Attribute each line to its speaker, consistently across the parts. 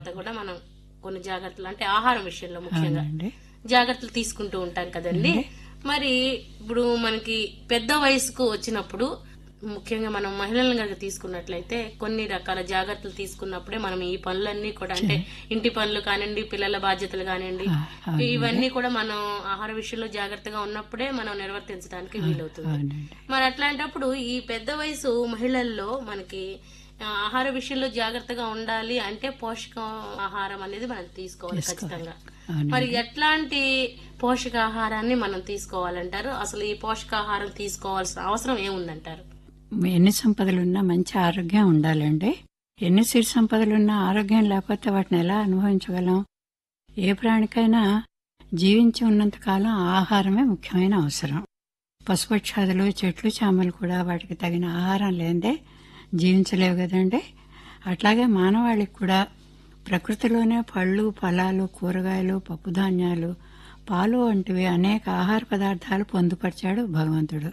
Speaker 1: కూడా మనం కొన్ని జాగ్రత్తలు అంటే ఆహారం విషయంలో ముఖ్యంగా
Speaker 2: అవునండి
Speaker 1: జాగ్రత్తలు తీసుకుంటూ ఉంటాం కదండి మరి ఇప్పుడు మనకి పెద్ద వయసుకు వచ్చినప్పుడు ముఖ్యంగా మనం మహిళలను కనుక తీసుకున్నట్లయితే కొన్ని రకాల జాగ్రత్తలు తీసుకున్నప్పుడే మనం ఈ పనులన్నీ కూడా అంటే ఇంటి పనులు కానివ్వండి పిల్లల బాధ్యతలు కానివ్వండి
Speaker 2: ఆ,
Speaker 1: ఇవన్నీ కూడా మనం ఆహార విషయంలో జాగ్రత్తగా ఉన్నప్పుడే మనం నిర్వర్తించడానికి వీలవుతుంది
Speaker 2: అవునండి
Speaker 1: మరి అట్లాంటప్పుడు ఈ పెద్ద వయసు మహిళల్లో మనకి ఆ, ఆహార విషయంలో జాగ్రత్తగా ఉండాలి అంటే పోషక ఆహారం అనేది మనం తీసుకోవాలి ఖచ్చితంగా
Speaker 2: అవునండి
Speaker 1: మరి ఎట్లాంటి పోషకాహారాన్ని మనం తీసుకోవాలంటారు అసలు ఈ పోషకాహారం తీసుకోవాల్సిన అవసరం ఏముందంటారు
Speaker 2: ఎన్ని సంపదలున్నా మంచి ఆరోగ్యం ఉండాలండి ఎన్ని సిరి సంపదలున్నా ఆరోగ్యం లేకపోతే వాటిని ఎలా అనుభవించగలం ఏ ప్రాణికైనా జీవించి ఉన్నంత కాలం ఆహారమే ముఖ్యమైన అవసరం పశుపక్షాదులు చెట్లు చామలు కూడా వాటికి తగిన ఆహారం లేదే జీవించలేవు కదండి అట్లాగే మానవాళికి కూడా ప్రకృతిలోనే పళ్ళు ఫలాలు కూరగాయలు పప్పుధాన్యాలు పాలు వంటివి అనేక ఆహార పదార్థాలు పొందుపరిచాడు భగవంతుడు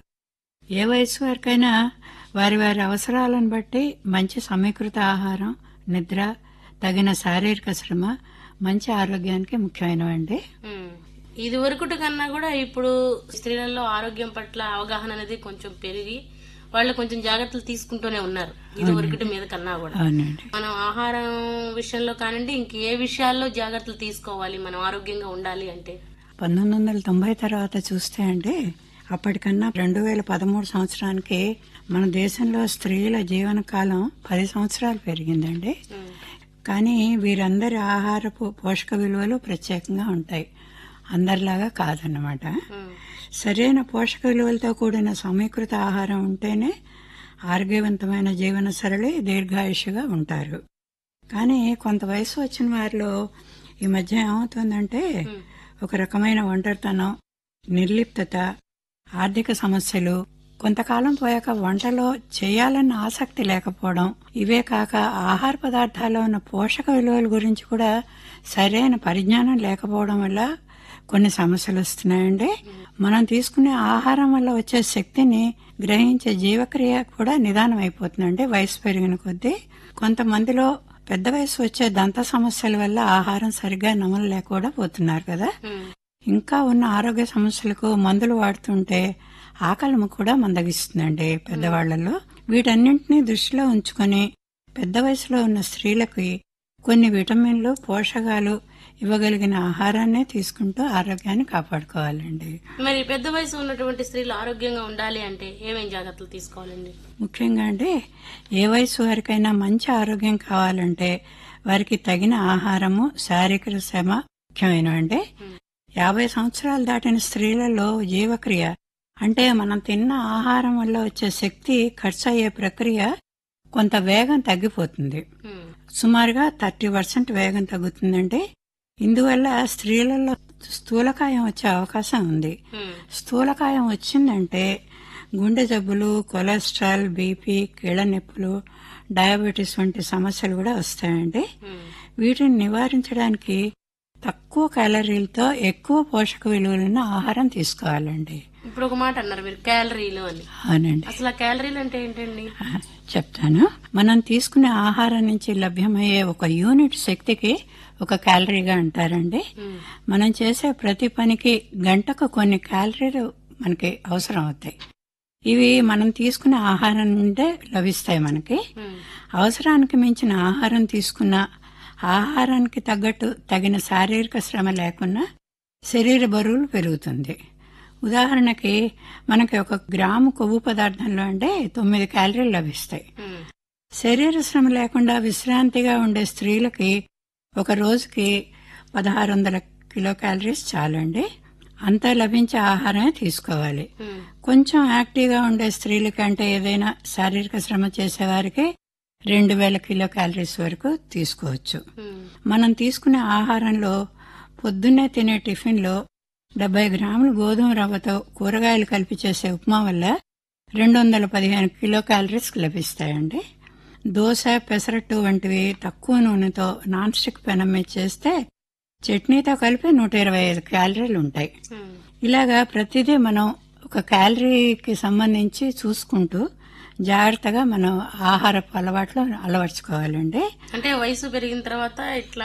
Speaker 2: ఏ వయసు వారికైనా వారి వారి అవసరాలను బట్టి మంచి సమీకృత ఆహారం నిద్ర తగిన శారీరక శ్రమ మంచి ఆరోగ్యానికి ముఖ్యమైనవండి
Speaker 1: ఉమ్. ఇది వరకుటి కన్నా కూడా ఇప్పుడు స్త్రీలలో ఆరోగ్యం పట్ల అవగాహన అనేది కొంచెం పెరిగి వాళ్ళు కొంచెం జాగ్రత్తలు తీసుకుంటూనే ఉన్నారు ఇది వరకుటి మీద కన్నా కూడా
Speaker 2: అవునండి
Speaker 1: మనం ఆహారం విషయంలో కానివ్వండి ఇంక ఏ విషయాల్లో జాగ్రత్తలు తీసుకోవాలి మనం ఆరోగ్యంగా ఉండాలి అంటే
Speaker 2: పంతొమ్మిది వందల తొంభై తర్వాత చూస్తే అండి అప్పటికన్నా రెండు వేల పదమూడు సంవత్సరానికి మన దేశంలో స్త్రీల జీవన కాలం పది సంవత్సరాలు పెరిగిందండి
Speaker 1: ఉమ్.
Speaker 2: కానీ వీరందరి ఆహారపు పోషక విలువలు ప్రత్యేకంగా ఉంటాయి అందరిలాగా కాదన్నమాట
Speaker 1: ఉమ్.
Speaker 2: సరైన పోషక విలువలతో కూడిన సమీకృత ఆహారం ఉంటేనే ఆరోగ్యవంతమైన జీవన సరళి దీర్ఘాయుషుగా ఉంటారు కానీ కొంత వయసు వచ్చిన వారిలో ఈ మధ్య ఏమవుతుందంటే
Speaker 1: ఉమ్.
Speaker 2: ఒక రకమైన ఒంటరితనం నిర్లిప్తత ఆర్థిక సమస్యలు కొంతకాలం పోయాక వంటలో చేయాలన్న ఆసక్తి లేకపోవడం ఇవే కాక ఆహార పదార్థాల్లో ఉన్న పోషక విలువల గురించి కూడా సరైన పరిజ్ఞానం లేకపోవడం వల్ల కొన్ని సమస్యలు వస్తున్నాయండి మనం తీసుకునే ఆహారం వల్ల వచ్చే శక్తిని గ్రహించే జీవక్రియ కూడా నిదానం అయిపోతుందండి వయసు పెరిగిన కొద్దీ కొంతమందిలో పెద్ద వయసు వచ్చే దంత సమస్యల వల్ల ఆహారం సరిగ్గా నమలలేక కూడా పోతున్నారు కదా
Speaker 1: ఉమ్.
Speaker 2: ఇంకా ఉన్న ఆరోగ్య సమస్యలకు మందులు వాడుతుంటే ఆకలిము కూడా మందగిస్తుందండి పెద్దవాళ్లలో వీటన్నింటినీ దృష్టిలో ఉంచుకొని పెద్ద వయసులో ఉన్న స్త్రీలకి కొన్ని విటమిన్లు పోషకాలు ఇవ్వగలిగిన ఆహారాన్నే తీసుకుంటూ ఆరోగ్యాన్ని కాపాడుకోవాలండి
Speaker 1: మరి పెద్ద వయసు ఉన్నటువంటి స్త్రీలు ఆరోగ్యంగా ఉండాలి అంటే ఏమేం జాగ్రత్తలు తీసుకోవాలండి
Speaker 2: ముఖ్యంగా అంటే ఏ వయసు వారికైనా మంచి ఆరోగ్యం కావాలంటే వారికి తగిన ఆహారము శారీరక శ్రమ ముఖ్యమైనవండి యాభై సంవత్సరాలు దాటిన స్త్రీలలో జీవక్రియ అంటే మనం తిన్న ఆహారం వల్ల వచ్చే శక్తి ఖర్చు అయ్యే ప్రక్రియ కొంత వేగం తగ్గిపోతుంది
Speaker 1: ఉమ్.
Speaker 2: సుమారుగా థర్టీ పర్సెంట్ వేగం తగ్గుతుందంటే ఇందువల్ల స్త్రీలలో స్థూలకాయం వచ్చే అవకాశం ఉంది
Speaker 1: ఉమ్.
Speaker 2: స్థూలకాయం వచ్చిందంటే గుండె జబ్బులు కొలెస్ట్రాల్ బీపీ కీళ్ళ నొప్పులు డయాబెటీస్ వంటి సమస్యలు కూడా వస్తాయండి
Speaker 1: ఉమ్.
Speaker 2: వీటిని నివారించడానికి తక్కువ క్యాలరీలతో ఎక్కువ పోషక విలువలున్న ఆహారం తీసుకోవాలండి
Speaker 1: ఇప్పుడు ఒక మాట అన్నారు మీరు క్యాలరీలు అని
Speaker 2: అవునండి
Speaker 1: అసలు ఆ క్యాలరీలు అంటే ఏంటండి
Speaker 2: ఆ, చెప్తాను మనం తీసుకునే ఆహారం నుంచి లభ్యమయ్యే ఒక యూనిట్ శక్తికి ఒక క్యాలరీగా అంటారండి
Speaker 1: ఉమ్.
Speaker 2: మనం చేసే ప్రతి పనికి గంటకు కొన్ని క్యాలరీలు మనకి అవసరం అవుతాయి ఇవి మనం తీసుకునే ఆహారం నుండే లభిస్తాయి మనకి
Speaker 1: ఉమ్.
Speaker 2: అవసరానికి మించిన ఆహారం తీసుకున్న ఆహారానికి తగ్గట్టు తగిన శారీరక శ్రమ లేకున్నా శరీర బరువులు పెరుగుతుంది ఉదాహరణకి మనకి ఒక గ్రాము కొవ్వు పదార్థంలో అంటే తొమ్మిది క్యాలరీలు లభిస్తాయి
Speaker 1: ఉమ్.
Speaker 2: శరీర శ్రమ లేకుండా విశ్రాంతిగా ఉండే స్త్రీలకి ఒక రోజుకి పదహారు వందల కిలో క్యాలరీస్ చాలండి అంతా లభించే ఆహారమే తీసుకోవాలి
Speaker 1: ఉమ్.
Speaker 2: కొంచెం యాక్టివ్గా ఉండే స్త్రీలకి అంటే ఏదైనా శారీరక శ్రమ చేసేవారికి రెండు వేల కిలో క్యాలరీస్ వరకు తీసుకోవచ్చు
Speaker 1: ఉమ్.
Speaker 2: మనం తీసుకునే ఆహారంలో పొద్దున్నే తినే టిఫిన్లో డెబ్బై గ్రాములు గోధుమ రవ్వతో కూరగాయలు కలిపి చేసే ఉప్మా వల్ల రెండు వందల పదిహేను కిలో క్యాలరీస్ లభిస్తాయండి దోశ పెసరట్టు వంటివి తక్కువ నూనెతో నాన్ స్టిక్ పెనం మీద చేస్తే చట్నీతో కలిపి నూట ఇరవై ఐదు క్యాలరీలు ఉంటాయి
Speaker 1: ఉమ్.
Speaker 2: ఇలాగా ప్రతిదీ మనం ఒక క్యాలరీకి సంబంధించి చూసుకుంటూ జాగ్రత్తగా మనం ఆహారపు అలవాట్లు అలవర్చుకోవాలండి
Speaker 1: అంటే వయసు పెరిగిన తర్వాత ఇట్లా